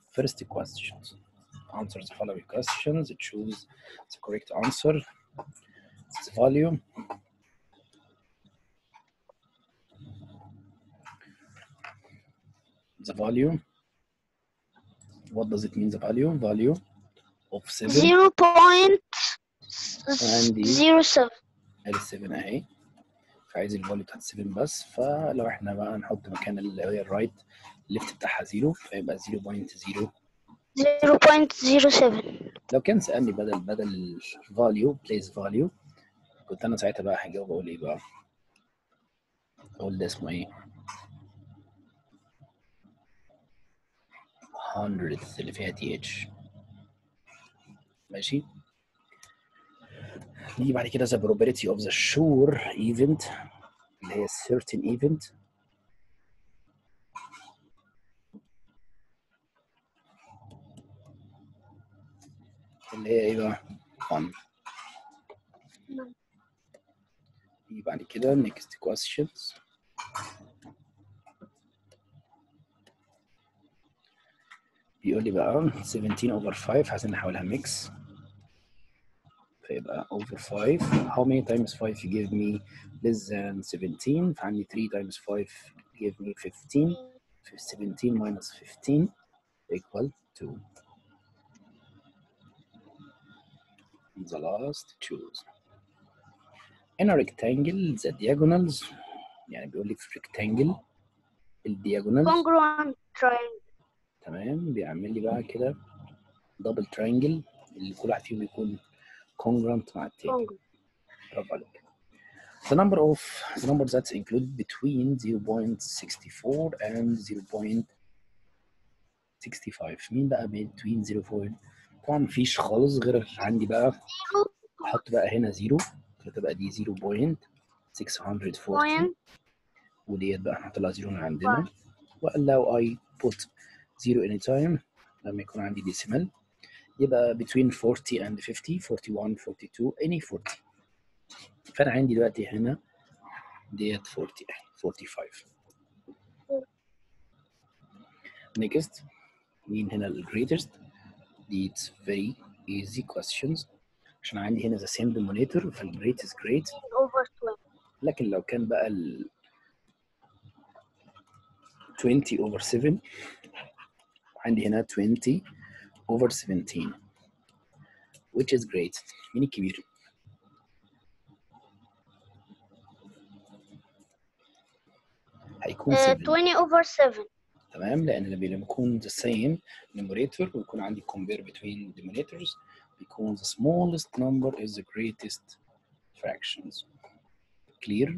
first questions answer the following questions choose the correct answer the value the value what does it mean the value value of 7 zero point عندي zero seven ال 7 اهي فعايز الفاليو بتاعت 7 بس فلو احنا بقى نحط مكان اللي هي الرايت الليفت بتاعها 0 فيبقى 0.0 zero point zero seven لو كان سألني بدل بدل الفاليو بليس فاليو كنت انا ساعتها بقى هجاوب اقول ايه بقى اقول ده اسمه ايه 100 اللي فيها تي اتش ماشي نيجي بعد كده the probability of the sure event اللي هي certain event اللي هي ايه بقى 1 نيجي بعد كده next questions بيقول لي بقى 17 over 5 عايزين نحولها mix فيبقى over 5 how many times 5 give me less than 17 فعندي 3 times 5 give me 15 17 minus 15 equal 2 the last choose in a rectangle the diagonals يعني بيقول لي في rectangle الدياجونالز congruent triangle تمام بيعمل لي بقى كده دبل ترينجل اللي كل واحد فيهم يكون congruent مع التاني congruent برافو عليك The number of the number that's included between 0.64 and 0.65 مين بقى between 0. طبعا مفيش خالص غير عندي بقى احط بقى هنا 0 فتبقى دي 0.640 point وديت بقى هنحط لها 0 من عندنا allow I put 0 anytime لما يكون عندي decimal يبقى between 40 and 50 41 42 any 40 فانا عندي دلوقتي هنا ديت 40 45 next مين هنا ال greatest it's very easy questions عشان عندي هنا the same denominator فال great is great over 12 لكن لو كان بقى ال 20 over 7 عندي هنا 20 over 17 which is great مين الكبير؟ هيكون uh, 7 20 over 7 تمام لان لما بيكون the same numerator ويكون عندي compare between denominators بيكون the smallest number is the greatest fractions clear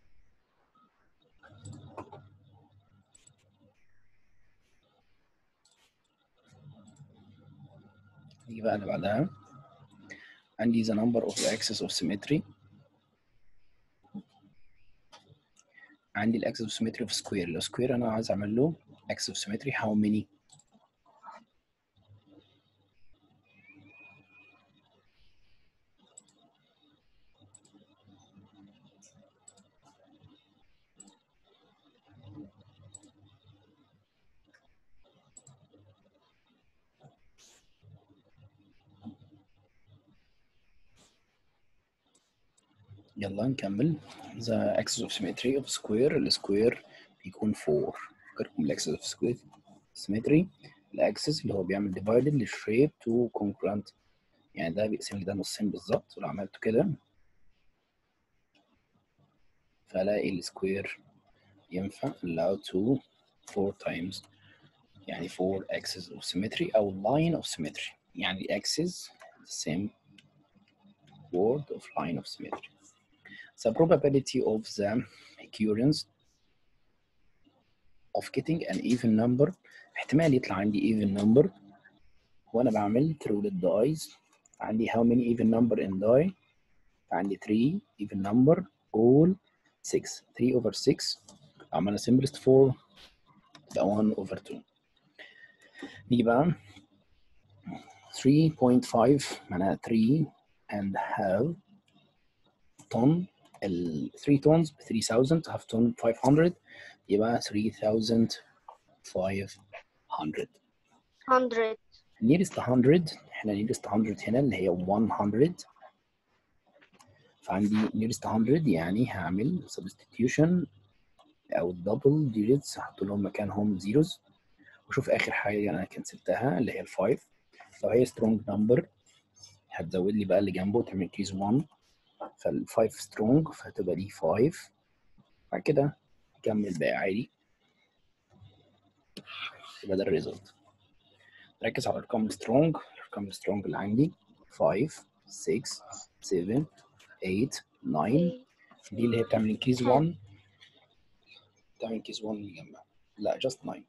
نيجي بقى اللي بعدها عندي the number of the axis of symmetry عندي الاكسس اوف سيمتري اوف سكوير لو سكوير انا عايز اعمل له اكسس اوف سيمتري هاو ماني يلا نكمل the axis of symmetry of square السكوير بيكون 4 فكركم الاكسس of square symmetry الاكسس اللي هو بيعمل divided للشيب to congruent يعني ده بيقسم لي ده نصين بالظبط ولو عملته كده فالاقي السكوير ينفع allow to 4 times يعني 4 axis of symmetry او line of symmetry يعني axis the same word of line of symmetry the probability of the occurrence of getting an even number احتمال يطلع عندي even number وانا بعمل through the dies عندي how many even number in die عندي 3 even number all 6 3 over 6 عملنا simplest 4 تبقى 1 over 2 نيجي بقى 3.5 معناها 3 and half ton ال 3 tons ب 3000 half ton 500 يبقى 3500 100 nearest 100 احنا nearest 100 هنا اللي هي 100 فعندي nearest 100 يعني هعمل substitution او double digits هحط لهم مكانهم zeros واشوف اخر حاجه انا كنسلتها اللي هي ال 5 لو هي strong number هتزود لي بقى اللي جنبه تعمل كيس 1 فال 5 strong فهتبقى دي 5 بعد كده كمل باقي عادي يبقى ده الريزلت ركز على الارقام السترونج الارقام السترونج اللي عندي 5 6 7 8 9 دي اللي هي بتعمل انكريز 1 بتعمل انكريز 1 اللي جنبها لا جاست 9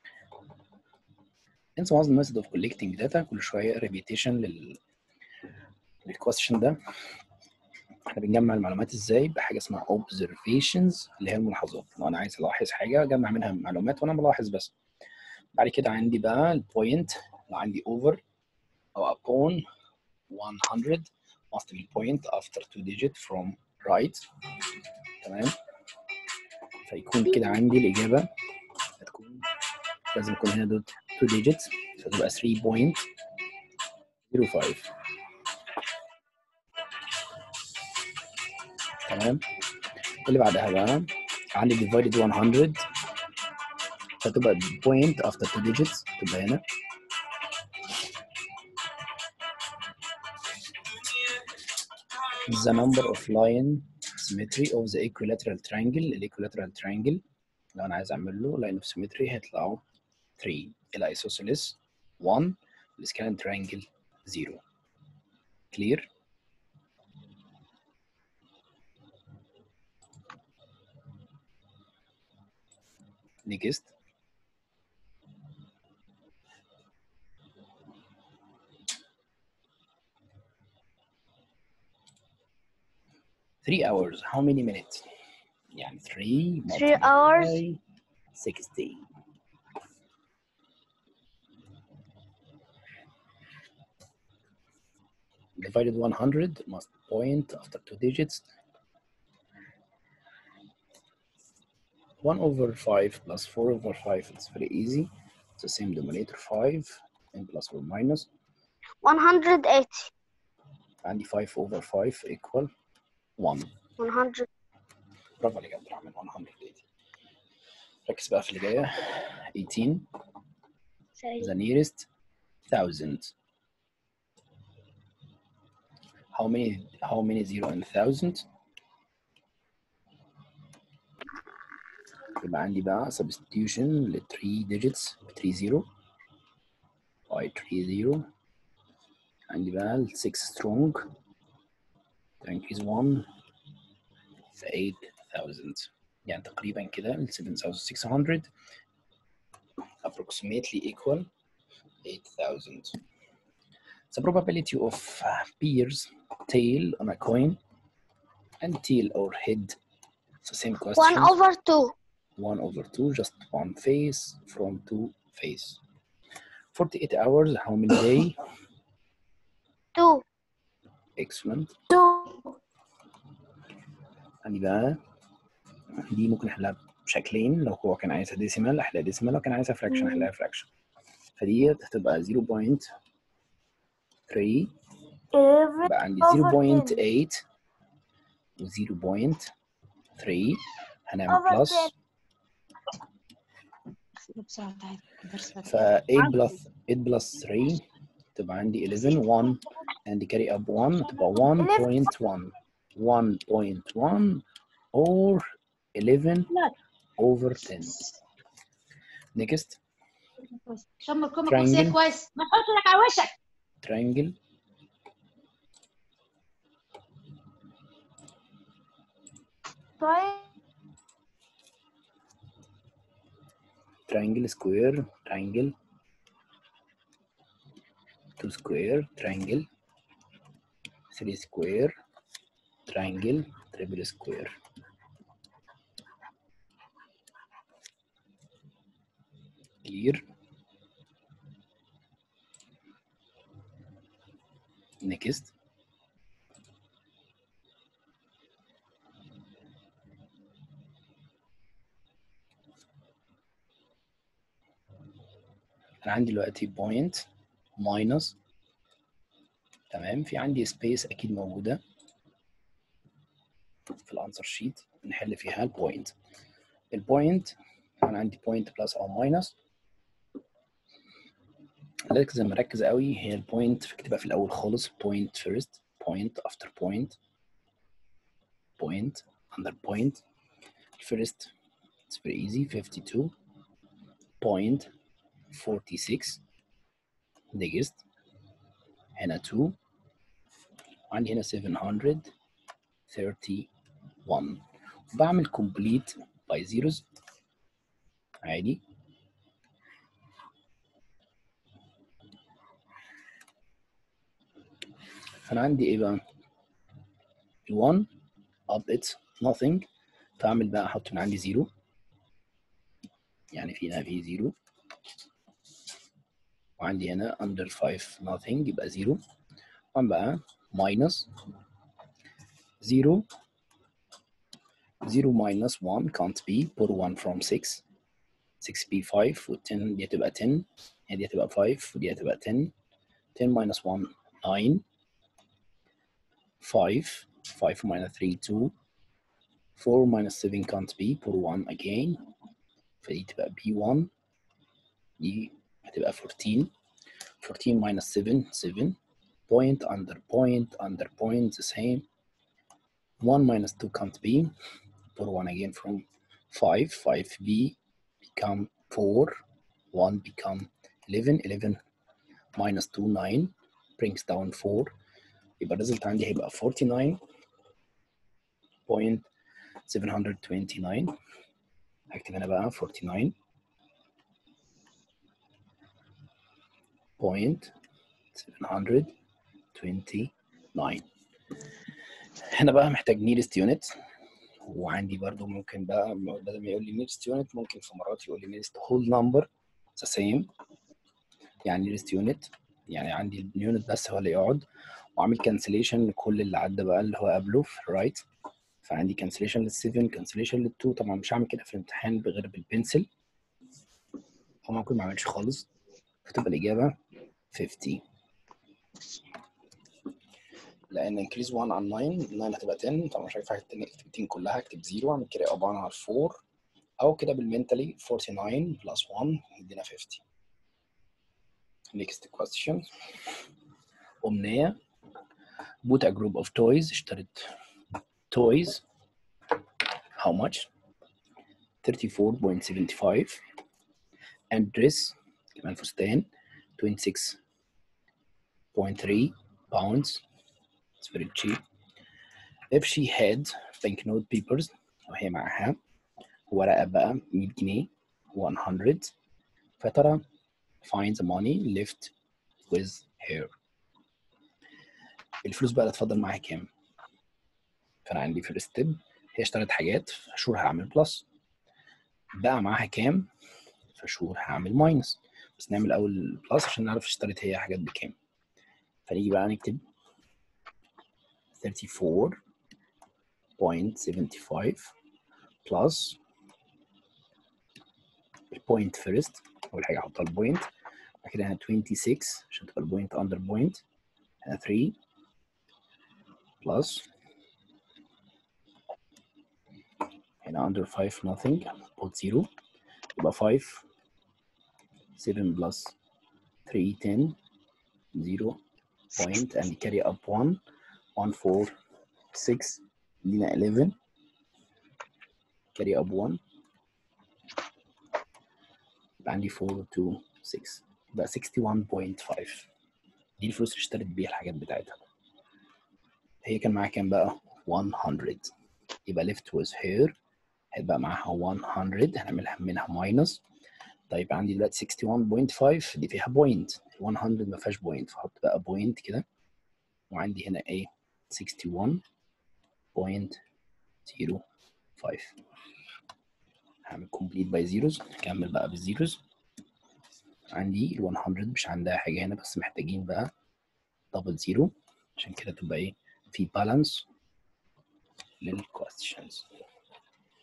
انسى was the method of collecting data كل شويه repetition لل للكويستشن ده احنا بنجمع المعلومات ازاي بحاجه اسمها observations اللي هي الملاحظات لو انا عايز الاحظ حاجه اجمع منها معلومات وانا بلاحظ بس بعد كده عندي بقى البوينت لو عندي over او upon 100 must be point after two digit from right تمام فيكون كده عندي الإجابة هتكون لازم يكون هنا دوت two digits فتبقى 3.05 تمام اللي بعدها بقى عندي divided 100 فتبقى point after two digits تبقى هنا the number of line symmetry of the equilateral triangle الايكولاترال triangle لو انا عايز اعمل له line of symmetry هيطلعوا 3 الايسوسيلس 1 السكالين triangle 0 clear next Three hours. How many minutes? يعني three. Three hours. multiply Sixty. Divided one hundred must point after two digits. One over five plus four over five. It's very easy. It's the same denominator five and plus or minus. 180 عندي 5 over 5 equal 1 100 برافو عليك يا عبد الرحمن 180 ركز بقى في اللي جايه 18 the nearest thousand how many how many zero in thousand يبقى عندي بقى substitution ل 3 digits ب 3 0 by 3 0 عندي بقى ال 6 strong increase 1 في 8000 يعني تقريبا كده ال 7600 approximately equal 8000 The probability of uh, pairs tail on a coin and tail or head it's the same question 1 over 2 1 over 2 just one face from two face 48 hours how many day 2 excellent 2 عندي بقى دي ممكن احلها بشكلين لو هو كان عايزها ديسيمال احلها ديسيمال لو كان عايزها فراكشن احلها فراكشن فدي هتبقى 0.3 بقى عندي 0.8 و 0.3 هنعمل بلس بسرعة تعال درس ف 8 بلس 8 بلس 3 تبقى عندي 11 1 and carry up 1 تبقى 1.1 1.1 or 11 over 10 next شم الكم Triangle. الكرسية كويس ما تحط لك على وشك triangle triangle square triangle two square triangle three square triangle triple square clear next انا عندي دلوقتي بوينت ماينس تمام في عندي سبيس اكيد موجوده في الانسر شيت نحل فيها البوينت البوينت انا عندي بوينت بلس او ماينس ركز مركز قوي هي البوينت فاكتبها في الاول خالص بوينت فيرست بوينت افتر بوينت بوينت under point first it's very easy 52 point 46 next هنا 2 عندي هنا 731 بعمل complete by zeros عادي فانا عندي ايه بقى ال 1 up it's nothing فاعمل بقى احط من عندي زيرو يعني في هنا في زيرو وعندي هنا under 5 nothing يبقى زيرو وعم بقى minus 0 0 minus 1 can't be put 1 from 6 6 be 5 و 10 دي هتبقى 10 دي هتبقى 5 ودي هتبقى 10 10 minus 1 9 5 5 minus 3 2 4 minus 7 can't be put 1 again فدي تبقى B1 دي هتبقى 14 14 minus 7 7 point under point under point the same 1 minus 2 can't be put 1 again from 5 5b become 4 1 become 11 11 minus 2 9 brings down 4 يبقى الريزلت عندي هيبقى 49 point 729 هكتب هنا بقى 49 point 729 هنا بقى محتاج nearest unit وعندي برضو ممكن بقى بدل ما يقول لي nearest unit ممكن في مرات يقول لي nearest whole number the same يعني nearest unit يعني عندي اليونت بس هو اللي يقعد واعمل كانسليشن لكل اللي عدى بقى اللي هو قبله في الرايت فعندي كانسليشن لل7 كانسليشن لل2 طبعا مش هعمل كده في الامتحان غير بالبنسل او ممكن ما اعملش خالص فتبقى الاجابه 50 لان انكريز 1 عن 9 9 هتبقى 10 طبعا مش هينفع اكتب 10 كلها اكتب 0 اعمل كده ابان على 4 او كده بالمنتالي 49 بلس 1 يدينا 50 next question أمنية bought a group of toys اشترت toys how much 34.75 and dress كمان فستان 26.3 pounds it's very cheap if she had banknote papers وهي معاها ورقة بقى 100 جنيه 100 فترى find the money left with her الفلوس بقى اللي اتفضل معاها كام فانا عندي في الستيب هي اشترت حاجات فشور هعمل بلس بقى معاها كام فشور هعمل ماينس بس نعمل اول بلس عشان نعرف اشترت هي حاجات بكام فنيجي بقى نكتب 34.75 plus البوينت فيرست اول حاجه احطها البوينت بعد كده هنا 26 عشان تبقى البوينت اندر بوينت هنا 3 plus هنا under 5 nothing put 0 يبقى 5 7 plus 3 10 0 point and carry up 1 1 4 6 لينا 11 carry up 1 يبقى عندي 4 2 6 يبقى 61.5 دي الفلوس اللي اشتريت بيها الحاجات بتاعتها هي كان معاها كام بقى 100 يبقى left with her هيبقى معاها 100 هنعملها منها ماينس طيب عندي دلوقتي 61.5 دي فيها بوينت 100 ما فيهاش بوينت فاحط بقى بوينت كده وعندي هنا ايه 61.05 هعمل complete by zeros نكمل بقى بالزيروز عندي ال 100 مش عندها حاجة هنا بس محتاجين بقى دبل زيرو عشان كده تبقى ايه في بالانس للquestions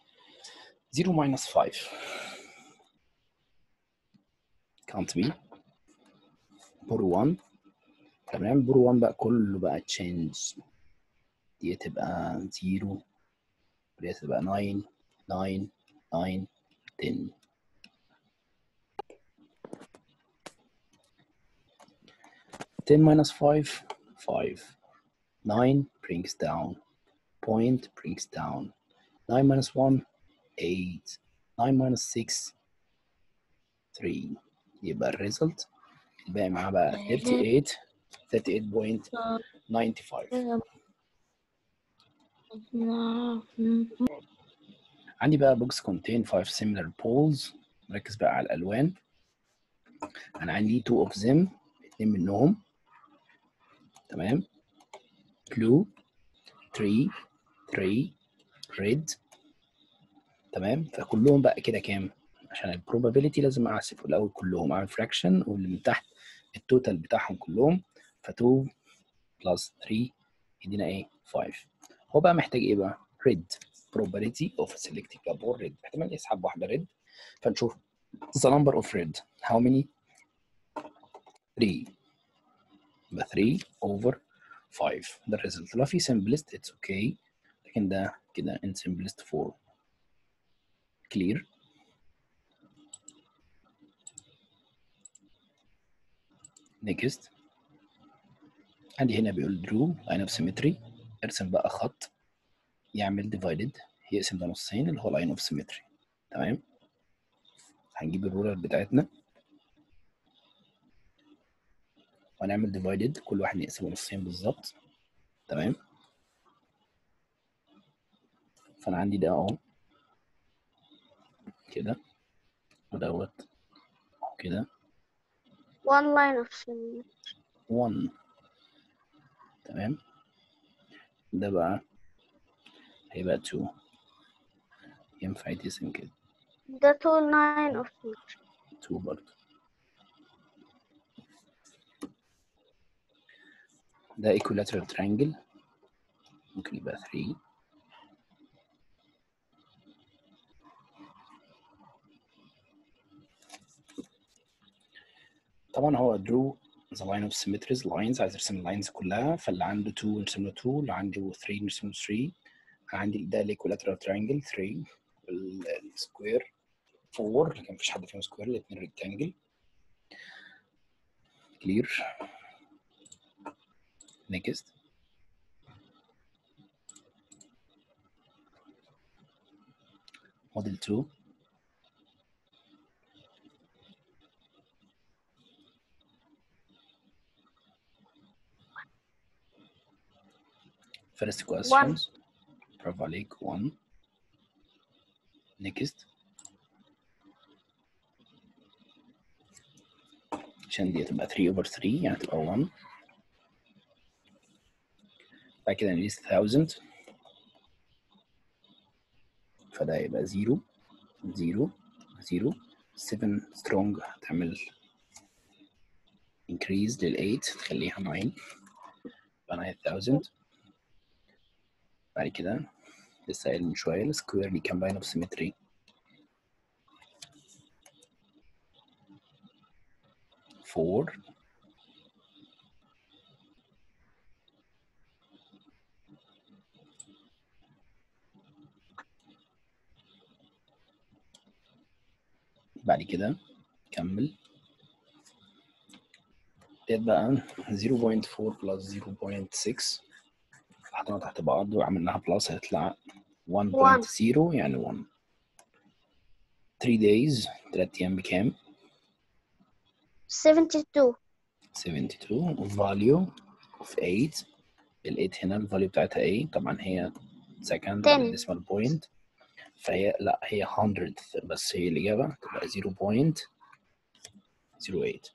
0 minus 5 can't be بور 1 تمام بور 1 بقى كله بقى تشينج دي تبقى 0 ودي تبقى 9 9 9 10 10 minus 5 5 9 brings down point brings down 9 minus 1 8 9 minus 6 3 يبقى الريزلت الباقي معاه بقى 38 38.95 عندي بقى بوكس contain 5 similar poles نركز بقى على الالوان انا عندي two of them اتنين منهم تمام blue 3 3 red تمام فكلهم بقى كده كام عشان البروبابيلتي لازم احسب الاول كلهم اعمل فراكشن واللي من تحت التوتال بتاعهم كلهم ف 2 بلس 3 يدينا ايه 5 هو بقى محتاج ايه بقى red probability of selecting a ball red احتمال يسحب واحده red فنشوف the number of red how many 3 يبقى 3 over 5 ده الريزلت لو في simplest it's okay لكن ده كده in simplest form clear next عندي هنا بيقول draw line of symmetry ارسم بقى خط يعمل divided يقسم ده نصين اللي هو line of symmetry تمام هنجيب الرولر بتاعتنا وهنعمل divided كل واحد يقسمه نصين بالظبط تمام فانا عندي ده اهو كده ودوت كده one line of symmetry 1 تمام ده بقى هيبقى 2 ينفع يتقسم كده ده two line of symmetry 2 برضه ده equilateral triangle ممكن يبقى 3 طبعا هو drew the line of symmetries lines عايز ارسم اللاينز كلها فاللي عنده 2 نرسم له 2 اللي عنده 3 نرسم له 3 عندي ده equilateral triangle 3 والسكوير 4 لكن مفيش حد فيهم سكوير الاثنين ريكتانجل clear next model 2 first questions برافو عليك 1 next عشان دي تبقى 3 over 3 يعني تبقى 1 بعد كده نقيس 1000 فده يبقى 0 0 0 7 strong هتعمل increase لل 8 تخليها 9 يبقى 9000 بعد كده لسه قايل من شوية السكوير دي كام لاين اوف سيمتري فور بعد كده كمل ديت بقى 0.4 بلس 0.6 حطينا تحت بعض وعملناها بلس هيطلع 1.0 يعني 1 3 days 3 ايام بكام؟ 72 72 value of 8 ال 8 هنا الفاليو بتاعتها ايه؟ طبعا هي second Ten. decimal point فهي لا هي 100 بس هي الإجابة تبقى 0.08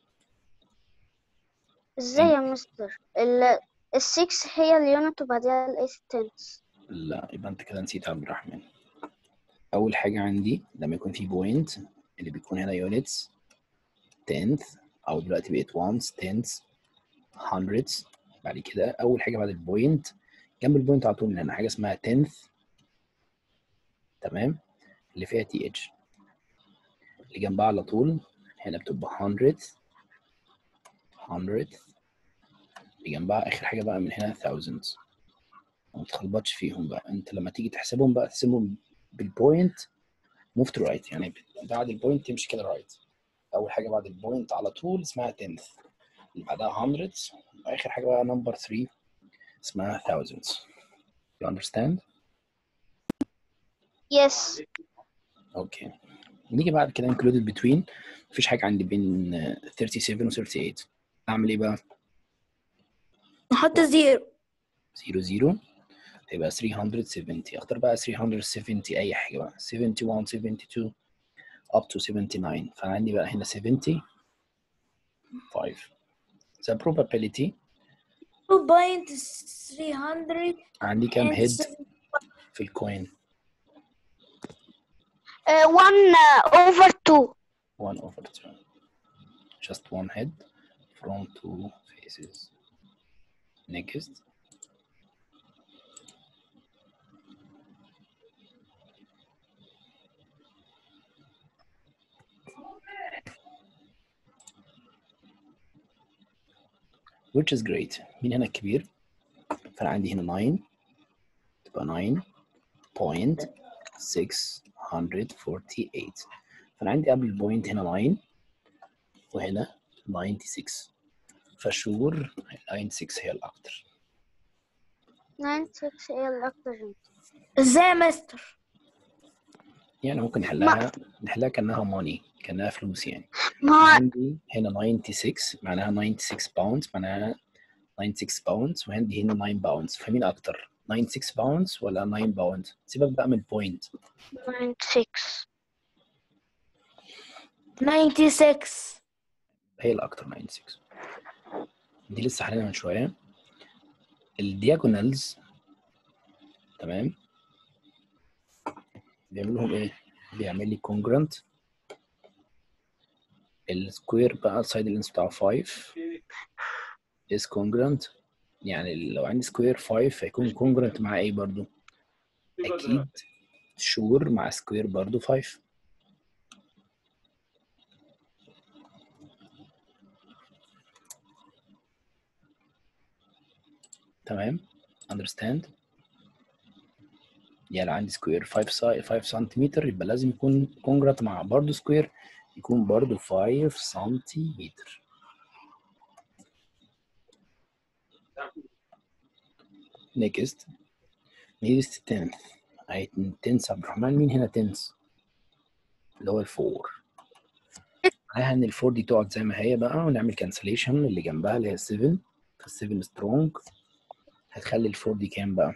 ازاي يا مستر ال ال 6 هي اليونت وبعديها ال 8 tenths لا يبقى انت كده نسيت عبد الرحمن اول حاجه عندي لما يكون في بوينت اللي بيكون هنا يونتس tenth او دلوقتي بقت ones tenths hundreds بعد كده اول حاجه بعد البوينت جنب البوينت على طول هنا حاجه اسمها tenth تمام اللي فيها تي اتش اللي جنبها على طول هنا بتبقى hundredth 100 اللي جنبها اخر حاجه بقى من هنا thousands ما تخلبطش فيهم بقى انت لما تيجي تحسبهم بقى تحسبهم بالبوينت موف تو رايت يعني بعد البوينت تمشي كده رايت اول حاجه بعد البوينت على طول اسمها tenth اللي بعدها hundreds واخر حاجه بقى نمبر 3 اسمها thousands you understand yes اوكي نيجي بعد كده included between مفيش حاجه عندي بين آه، 37 و 38 اعمل ايه بقى نحط زيرو 0 0 هيبقى 370 اختار بقى 370 اي حاجه بقى 71 72 up to 79 فعندي بقى هنا 70 5 the probability 2.300 عندي كام هيد في الكوين uh, one uh, over two 1 over 2 just one head from two faces next which is great مين هنا الكبير فانا عندي هنا 9 تبقى 9.648 فانا عندي قبل البوينت هنا 9 وهنا 96 فشور 96 هي الاكتر nine six هي الأكتر ازاي يا مستر يعني ممكن نحلها نحلها كانها ماني كانها فلوس يعني ما هو عندي هنا 96 معناها 96 باوندز معناها 96 باوندز وعندي هنا 9 باوندز فمين اكتر 96 باوندز ولا 9 باوندز سيبك بقى من البوينت nine six 96 هي الاكتر 96 دي لسه حاليا من شويه الدياجونالز تمام بيعمل لهم ايه بيعمل لي كونجرنت السكوير بقى السايد لينس بتاعه 5 is congruent يعني لو عندي سكوير 5 هيكون congruent مع ايه برضو اكيد شور مع سكوير برضو 5 تمام understand يعني لو عندي سكوير 5 ساي 5 سنتيمتر يبقى لازم يكون كونجرات مع برضه سكوير يكون برضه 5 سنتيمتر next next tenth هي tenth عبد الرحمن مين هنا tenth اللي هو الفور عليها ان الفور دي تقعد زي ما هي بقى ونعمل cancellation اللي جنبها اللي هي 7 فال 7 سترونج هتخلي الفور دي كام بقى؟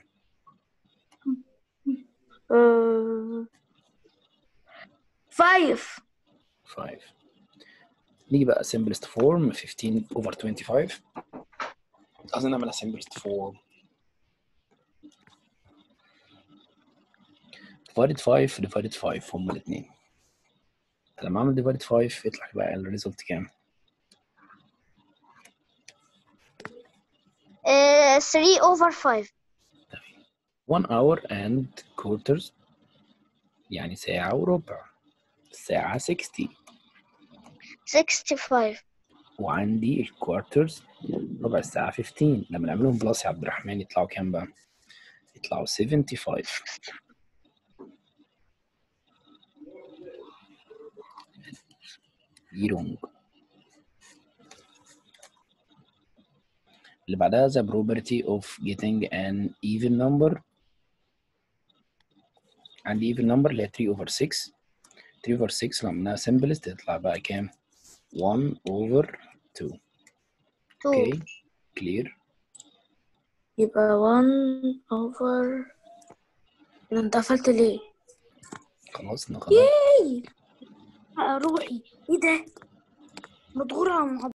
فايف 5 نيجي بقى simplest form 15 over 25 عايزين نعملها simplest form divided 5 divided 5 هما الاثنين فلما اعمل divided 5 يطلع بقى الريزلت كام؟ uh, three over five 1 hour and quarters يعني ساعة وربع الساعة 60 sixty five وعندي الكوارترز ربع الساعة 15 لما نعملهم بلس يا عبد الرحمن يطلعوا كام بقى؟ يطلعوا 75 يرونج اللي بعدها the probability of getting an even number عندي even number اللي هي 3 over 6 3 over 6 لو عملناها simplest تطلع بقى كام؟ 1 over 2 two اوكي كلير يبقى 1 over ده انت قفلت ليه؟ خلاص خلاص آه، روحي ايه ده؟ مضغوط على المحاضرة